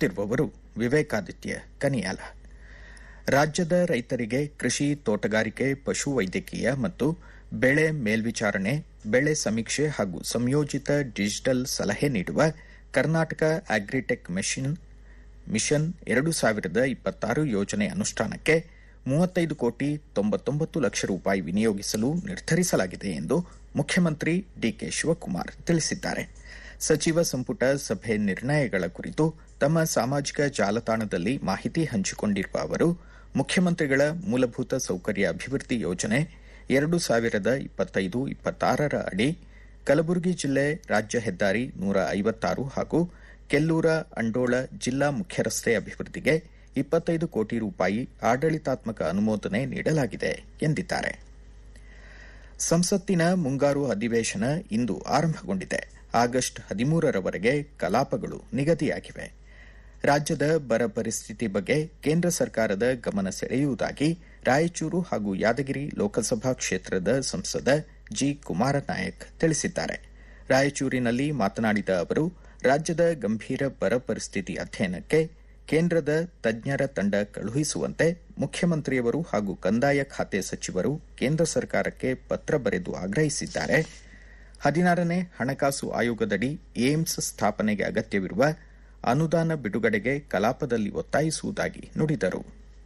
ಓದುತ್ತಿರುವವರು ವಿವೇಕಾದಿತ್ಯ ಕನಿಯಾಲ ರಾಜ್ಯದ ರೈತರಿಗೆ ಕೃಷಿ ತೋಟಗಾರಿಕೆ ಪಶುವೈದ್ಯಕೀಯ ಮತ್ತು ಬೆಳೆ ಮೇಲ್ವಿಚಾರಣೆ ಬೆಳೆ ಸಮೀಕ್ಷೆ ಹಾಗೂ ಸಂಯೋಜಿತ ಡಿಜಿಟಲ್ ಸಲಹೆ ನೀಡುವ ಕರ್ನಾಟಕ ಅಗ್ರಿಟೆಕ್ ಮಿಷನ್ ಮಿಷನ್ ಎರಡು ಸಾವಿರದ ಇಪ್ಪತ್ತಾರು ಯೋಜನೆ ಅನುಷ್ಠಾನಕ್ಕೆ ಮೂವತ್ತೈದು ಕೋಟಿ ತೊಂಬತ್ತೊಂಬತ್ತು ಲಕ್ಷ ರೂಪಾಯಿ ವಿನಿಯೋಗಿಸಲು ನಿರ್ಧರಿಸಲಾಗಿದೆ ಎಂದು ಮುಖ್ಯಮಂತ್ರಿ ಡಿಕೆ ಶಿವಕುಮಾರ್ ತಿಳಿಸಿದ್ದಾರೆ ಸಚಿವ ಸಂಪುಟ ಸಭೆ ನಿರ್ಣಯಗಳ ಕುರಿತು ತಮ್ಮ ಸಾಮಾಜಿಕ ಜಾಲತಾಣದಲ್ಲಿ ಮಾಹಿತಿ ಹಂಚಿಕೊಂಡಿರುವ ಅವರು ಮುಖ್ಯಮಂತ್ರಿಗಳ ಮೂಲಭೂತ ಸೌಕರ್ಯ ಅಭಿವೃದ್ಧಿ ಯೋಜನೆ ಎರಡು ಸಾವಿರದ ಇಪ್ಪತ್ತೈದು ಇಪ್ಪತ್ತಾರರ ಅಡಿ ಕಲಬುರಗಿ ಜಿಲ್ಲೆ ರಾಜ್ಯ ಹೆದ್ದಾರಿ ನೂರ ಐವತ್ತಾರು ಹಾಗೂ ಕೆಲ್ಲೂರ ಅಂಡೋಳ ಜಿಲ್ಲಾ ಮುಖ್ಯರಸ್ತೆ ಅಭಿವೃದ್ಧಿಗೆ ಇಪ್ಪತ್ತೈದು ಕೋಟಿ ರೂಪಾಯಿ ಆಡಳಿತಾತ್ಮಕ ಅನುಮೋದನೆ ನೀಡಲಾಗಿದೆ ಎಂದಿದ್ದಾರೆ ಸಂಸತ್ತಿನ ಮುಂಗಾರು ಅಧಿವೇಶನ ಇಂದು ಆರಂಭಗೊಂಡಿದೆ ಆಗಸ್ಟ್ ಹದಿಮೂರರವರೆಗೆ ಕಲಾಪಗಳು ನಿಗದಿಯಾಗಿವೆ ರಾಜ್ಯದ ಬರ ಪರಿಸ್ಥಿತಿ ಬಗ್ಗೆ ಕೇಂದ್ರ ಸರ್ಕಾರದ ಗಮನ ಸೆಳೆಯುವುದಾಗಿ ರಾಯಚೂರು ಹಾಗೂ ಯಾದಗಿರಿ ಲೋಕಸಭಾ ಕ್ಷೇತ್ರದ ಸಂಸದ ಜಿ ಕುಮಾರನಾಯಕ್ ತಿಳಿಸಿದ್ದಾರೆ ರಾಯಚೂರಿನಲ್ಲಿ ಮಾತನಾಡಿದ ಅವರು ರಾಜ್ಯದ ಗಂಭೀರ ಬರ ಪರಿಸ್ಥಿತಿ ಅಧ್ಯಯನಕ್ಕೆ ಕೇಂದ್ರದ ತಜ್ಞರ ತಂಡ ಕಳುಹಿಸುವಂತೆ ಮುಖ್ಯಮಂತ್ರಿಯವರು ಹಾಗೂ ಕಂದಾಯ ಖಾತೆ ಸಚಿವರು ಕೇಂದ್ರ ಸರ್ಕಾರಕ್ಕೆ ಪತ್ರ ಬರೆದು ಆಗ್ರಹಿಸಿದ್ದಾರೆ ಹದಿನಾರನೇ ಹಣಕಾಸು ಆಯೋಗದಡಿ ಏಮ್ಸ್ ಸ್ಥಾಪನೆಗೆ ಅಗತ್ಯವಿರುವ ಅನುದಾನ ಬಿಡುಗಡೆಗೆ ಕಲಾಪದಲ್ಲಿ ಒತ್ತಾಯಿಸುವುದಾಗಿ ನುಡಿದರು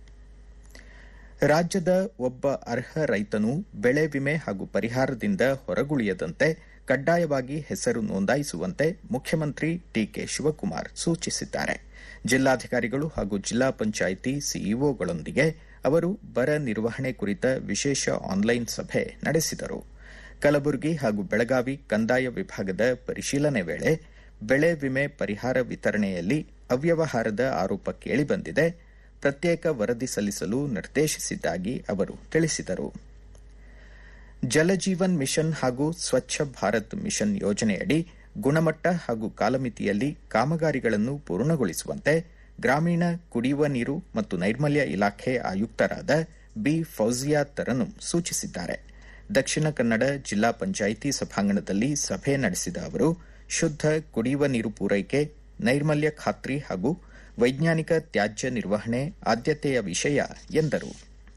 ರಾಜ್ಯದ ಒಬ್ಬ ಅರ್ಹ ರೈತನು ಬೆಳೆ ವಿಮೆ ಹಾಗೂ ಪರಿಹಾರದಿಂದ ಹೊರಗುಳಿಯದಂತೆ ಕಡ್ಡಾಯವಾಗಿ ಹೆಸರು ನೋಂದಾಯಿಸುವಂತೆ ಮುಖ್ಯಮಂತ್ರಿ ಡಿಕೆ ಶಿವಕುಮಾರ್ ಸೂಚಿಸಿದ್ದಾರೆ ಜಿಲ್ಲಾಧಿಕಾರಿಗಳು ಹಾಗೂ ಜಿಲ್ಲಾ ಪಂಚಾಯಿತಿ ಸಿಇಒಗಳೊಂದಿಗೆ ಅವರು ಬರ ನಿರ್ವಹಣೆ ಕುರಿತ ವಿಶೇಷ ಆನ್ಲೈನ್ ಸಭೆ ನಡೆಸಿದರು ಕಲಬುರಗಿ ಹಾಗೂ ಬೆಳಗಾವಿ ಕಂದಾಯ ವಿಭಾಗದ ಪರಿಶೀಲನೆ ವೇಳೆ ಬೆಳೆ ವಿಮೆ ಪರಿಹಾರ ವಿತರಣೆಯಲ್ಲಿ ಅವ್ಯವಹಾರದ ಆರೋಪ ಕೇಳಿಬಂದಿದೆ ಪ್ರತ್ಯೇಕ ವರದಿ ಸಲ್ಲಿಸಲು ನಿರ್ದೇಶಿಸಿದ್ದಾಗಿ ಅವರು ತಿಳಿಸಿದರು ಜಲಜೀವನ್ ಮಿಷನ್ ಹಾಗೂ ಸ್ವಚ್ಛ ಭಾರತ್ ಮಿಷನ್ ಯೋಜನೆಯಡಿ ಗುಣಮಟ್ಟ ಹಾಗೂ ಕಾಲಮಿತಿಯಲ್ಲಿ ಕಾಮಗಾರಿಗಳನ್ನು ಪೂರ್ಣಗೊಳಿಸುವಂತೆ ಗ್ರಾಮೀಣ ಕುಡಿಯುವ ನೀರು ಮತ್ತು ನೈರ್ಮಲ್ಯ ಇಲಾಖೆ ಆಯುಕ್ತರಾದ ಬಿ ಫೌಜಿಯಾ ತರನು ಸೂಚಿಸಿದ್ದಾರೆ ದಕ್ಷಿಣ ಕನ್ನಡ ಜಿಲ್ಲಾ ಪಂಚಾಯಿತಿ ಸಭಾಂಗಣದಲ್ಲಿ ಸಭೆ ನಡೆಸಿದ ಅವರು ಶುದ್ದ ಕುಡಿಯುವ ನೀರು ಪೂರೈಕೆ ನೈರ್ಮಲ್ಯ ಖಾತ್ರಿ ಹಾಗೂ ವೈಜ್ಞಾನಿಕ ತ್ಯಾಜ್ಯ ನಿರ್ವಹಣೆ ಆದ್ಯತೆಯ ವಿಷಯ ಎಂದರು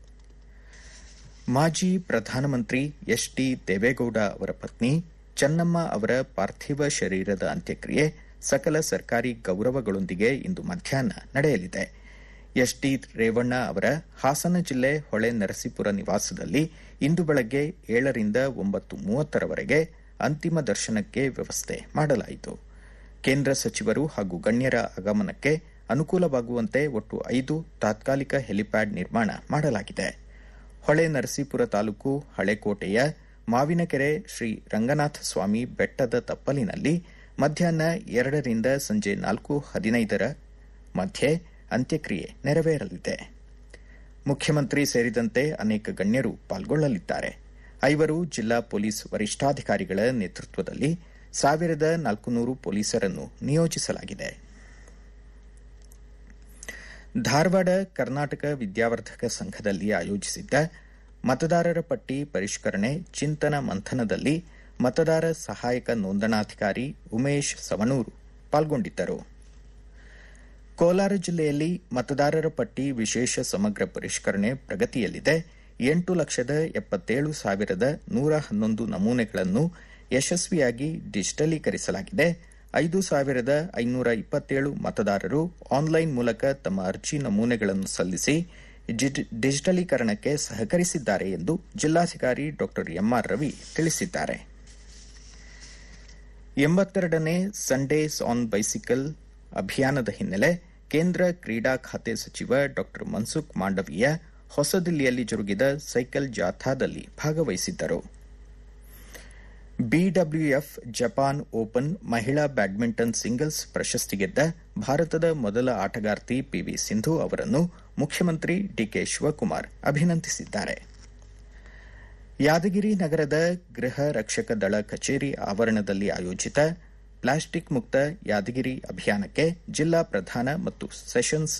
ಮಾಜಿ ಪ್ರಧಾನಮಂತ್ರಿ ಎಚ್ ಡಿ ದೇವೇಗೌಡ ಅವರ ಪತ್ನಿ ಚೆನ್ನಮ್ಮ ಅವರ ಪಾರ್ಥಿವ ಶರೀರದ ಅಂತ್ಯಕ್ರಿಯೆ ಸಕಲ ಸರ್ಕಾರಿ ಗೌರವಗಳೊಂದಿಗೆ ಇಂದು ಮಧ್ಯಾಹ್ನ ನಡೆಯಲಿದೆ ಎಚ್ ಡಿ ರೇವಣ್ಣ ಅವರ ಹಾಸನ ಜಿಲ್ಲೆ ಹೊಳೆ ನರಸೀಪುರ ನಿವಾಸದಲ್ಲಿ ಇಂದು ಬೆಳಗ್ಗೆ ಏಳರಿಂದ ಒಂಬತ್ತು ಮೂವತ್ತರವರೆಗೆ ಅಂತಿಮ ದರ್ಶನಕ್ಕೆ ವ್ಯವಸ್ಥೆ ಮಾಡಲಾಯಿತು ಕೇಂದ್ರ ಸಚಿವರು ಹಾಗೂ ಗಣ್ಯರ ಆಗಮನಕ್ಕೆ ಅನುಕೂಲವಾಗುವಂತೆ ಒಟ್ಟು ಐದು ತಾತ್ಕಾಲಿಕ ಹೆಲಿಪ್ಯಾಡ್ ನಿರ್ಮಾಣ ಮಾಡಲಾಗಿದೆ ಹೊಳೆ ನರಸೀಪುರ ತಾಲೂಕು ಹಳೆಕೋಟೆಯ ಮಾವಿನಕೆರೆ ಶ್ರೀ ರಂಗನಾಥ ಸ್ವಾಮಿ ಬೆಟ್ಟದ ತಪ್ಪಲಿನಲ್ಲಿ ಮಧ್ಯಾಹ್ನ ಎರಡರಿಂದ ಸಂಜೆ ನಾಲ್ಕು ಹದಿನೈದರ ಮಧ್ಯೆ ಅಂತ್ಯಕ್ರಿಯೆ ನೆರವೇರಲಿದೆ ಮುಖ್ಯಮಂತ್ರಿ ಸೇರಿದಂತೆ ಅನೇಕ ಗಣ್ಯರು ಪಾಲ್ಗೊಳ್ಳಲಿದ್ದಾರೆ ಐವರು ಜಿಲ್ಲಾ ಪೊಲೀಸ್ ವರಿಷ್ಠಾಧಿಕಾರಿಗಳ ನೇತೃತ್ವದಲ್ಲಿ ಸಾವಿರದ ನಾಲ್ಕುನೂರು ಪೊಲೀಸರನ್ನು ನಿಯೋಜಿಸಲಾಗಿದೆ ಧಾರವಾಡ ಕರ್ನಾಟಕ ವಿದ್ಯಾವರ್ಧಕ ಸಂಘದಲ್ಲಿ ಆಯೋಜಿಸಿದ್ದ ಮತದಾರರ ಪಟ್ಟಿ ಪರಿಷ್ಕರಣೆ ಚಿಂತನ ಮಂಥನದಲ್ಲಿ ಮತದಾರ ಸಹಾಯಕ ನೋಂದಣಾಧಿಕಾರಿ ಉಮೇಶ್ ಸವಣೂರು ಪಾಲ್ಗೊಂಡಿದ್ದರು ಕೋಲಾರ ಜಿಲ್ಲೆಯಲ್ಲಿ ಮತದಾರರ ಪಟ್ಟಿ ವಿಶೇಷ ಸಮಗ್ರ ಪರಿಷ್ಕರಣೆ ಪ್ರಗತಿಯಲ್ಲಿದೆ ಎಂಟು ಲಕ್ಷದ ಎಪ್ಪತ್ತೇಳು ಸಾವಿರದ ನೂರ ಹನ್ನೊಂದು ನಮೂನೆಗಳನ್ನು ಯಶಸ್ವಿಯಾಗಿ ಡಿಜಿಟಲೀಕರಿಸಲಾಗಿದೆ ಐದು ಸಾವಿರದ ಐನೂರ ಇಪ್ಪತ್ತೇಳು ಮತದಾರರು ಆನ್ಲೈನ್ ಮೂಲಕ ತಮ್ಮ ಅರ್ಜಿ ನಮೂನೆಗಳನ್ನು ಸಲ್ಲಿಸಿ ಡಿಜಿಟಲೀಕರಣಕ್ಕೆ ಸಹಕರಿಸಿದ್ದಾರೆ ಎಂದು ಜಿಲ್ಲಾಧಿಕಾರಿ ಡಾ ಎಂಆರ್ ರವಿ ತಿಳಿಸಿದ್ದಾರೆ ಎಂಬತ್ತೆರಡನೇ ಸಂಡೇಸ್ ಆನ್ ಬೈಸಿಕಲ್ ಅಭಿಯಾನದ ಹಿನ್ನೆಲೆ ಕೇಂದ್ರ ಕ್ರೀಡಾ ಖಾತೆ ಸಚಿವ ಡಾ ಮನ್ಸುಖ್ ಮಾಂಡವೀಯ ಹೊಸದಿಲ್ಲಿಯಲ್ಲಿ ಜರುಗಿದ ಸೈಕಲ್ ಜಾಥಾದಲ್ಲಿ ಭಾಗವಹಿಸಿದ್ದರು ಬಿಡಬ್ಲ್ಯೂಎಫ್ ಜಪಾನ್ ಓಪನ್ ಮಹಿಳಾ ಬ್ಯಾಡ್ಮಿಂಟನ್ ಸಿಂಗಲ್ಸ್ ಪ್ರಶಸ್ತಿ ಗೆದ್ದ ಭಾರತದ ಮೊದಲ ಆಟಗಾರ್ತಿ ಪಿವಿ ಸಿಂಧು ಅವರನ್ನು ಮುಖ್ಯಮಂತ್ರಿ ಡಿಕೆ ಶಿವಕುಮಾರ್ ಅಭಿನಂದಿಸಿದ್ದಾರೆ ಯಾದಗಿರಿ ನಗರದ ಗೃಹ ರಕ್ಷಕ ದಳ ಕಚೇರಿ ಆವರಣದಲ್ಲಿ ಆಯೋಜಿತ ಪ್ಲಾಸ್ಟಿಕ್ ಮುಕ್ತ ಯಾದಗಿರಿ ಅಭಿಯಾನಕ್ಕೆ ಜಿಲ್ಲಾ ಪ್ರಧಾನ ಮತ್ತು ಸೆಷನ್ಸ್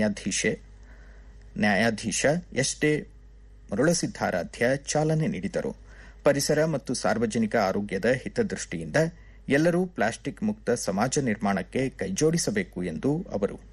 ನ್ಯಾಯಾಧೀಶ ಎಸ್ ಡೆ ಮರುಳಸಿದ್ದಾರಾಧ್ಯ ಚಾಲನೆ ನೀಡಿದರು ಪರಿಸರ ಮತ್ತು ಸಾರ್ವಜನಿಕ ಆರೋಗ್ಯದ ಹಿತದೃಷ್ಟಿಯಿಂದ ಎಲ್ಲರೂ ಪ್ಲಾಸ್ಟಿಕ್ ಮುಕ್ತ ಸಮಾಜ ನಿರ್ಮಾಣಕ್ಕೆ ಕೈಜೋಡಿಸಬೇಕು ಎಂದು ಅವರು